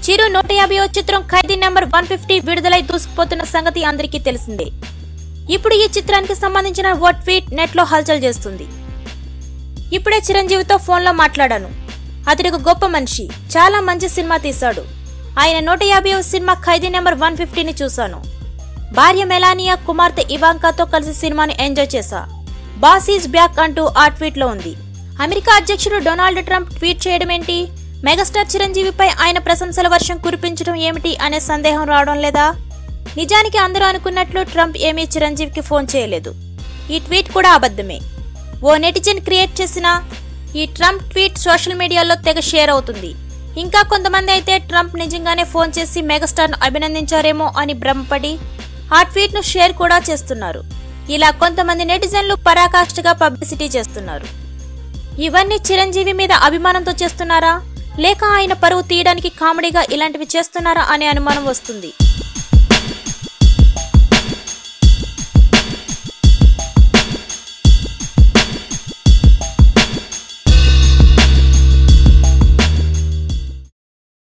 చిరు నూట యాభైవ చిత్రం ఖైదీ నెంబర్ వన్ ఫిఫ్టీ విడుదలై దూసుకుపోతున్న సంగతి అందరికీ తెలిసిందే ఇప్పుడు ఈ చిత్రానికి సంబంధించిన ఓ ట్వీట్ నెట్లో హల్చల్ చేస్తుంది ఇప్పుడే చిరంజీవితో ఫోన్లో మాట్లాడాను అతడు ఒక గొప్ప మనిషి చాలా మంచి సినిమా తీశాడు ఆయన నూట యాభైవ సినిమా ఖైదీ నెంబర్ వన్ ఫిఫ్టీని చూశాను భార్య మెలానియా కుమార్తె ఇవాంకాతో కలిసి సినిమాని ఎంజాయ్ చేశా బాస్ ఈజ్ బ్యాక్ అంటూ ఆ ట్వీట్లో ఉంది అమెరికా అధ్యక్షుడు డొనాల్డ్ ట్రంప్ ట్వీట్ చేయడం ఏంటి మెగాస్టార్ చిరంజీవిపై ఆయన ప్రశంసల వర్షం కురిపించడం ఏమిటి అనే సందేహం రావడం లేదా నిజానికి అందరూ అనుకున్నట్లు ట్రంప్ ఏమీ చిరంజీవికి ఫోన్ చేయలేదు ఈ ట్వీట్ కూడా అబద్ధమే ఓ నెటిజన్ క్రియేట్ చేసిన ఈ ట్రంప్ ట్వీట్ సోషల్ మీడియాలో తెగ షేర్ అవుతుంది ఇంకా కొంతమంది అయితే ట్రంప్ నిజంగానే ఫోన్ చేసి మెగాస్టార్ను అభినందించారేమో అని భ్రమపడి ఆ ట్వీట్ను షేర్ కూడా చేస్తున్నారు ఇలా కొంతమంది నెటిజన్లు పరాకాష్ఠగా పబ్లిసిటీ చేస్తున్నారు ఇవన్నీ చిరంజీవి మీద అభిమానంతో చేస్తున్నారా లేక ఆయన పరువు తీయడానికి కామెడీగా ఇలాంటివి చేస్తున్నారా అనే అనుమానం వస్తుంది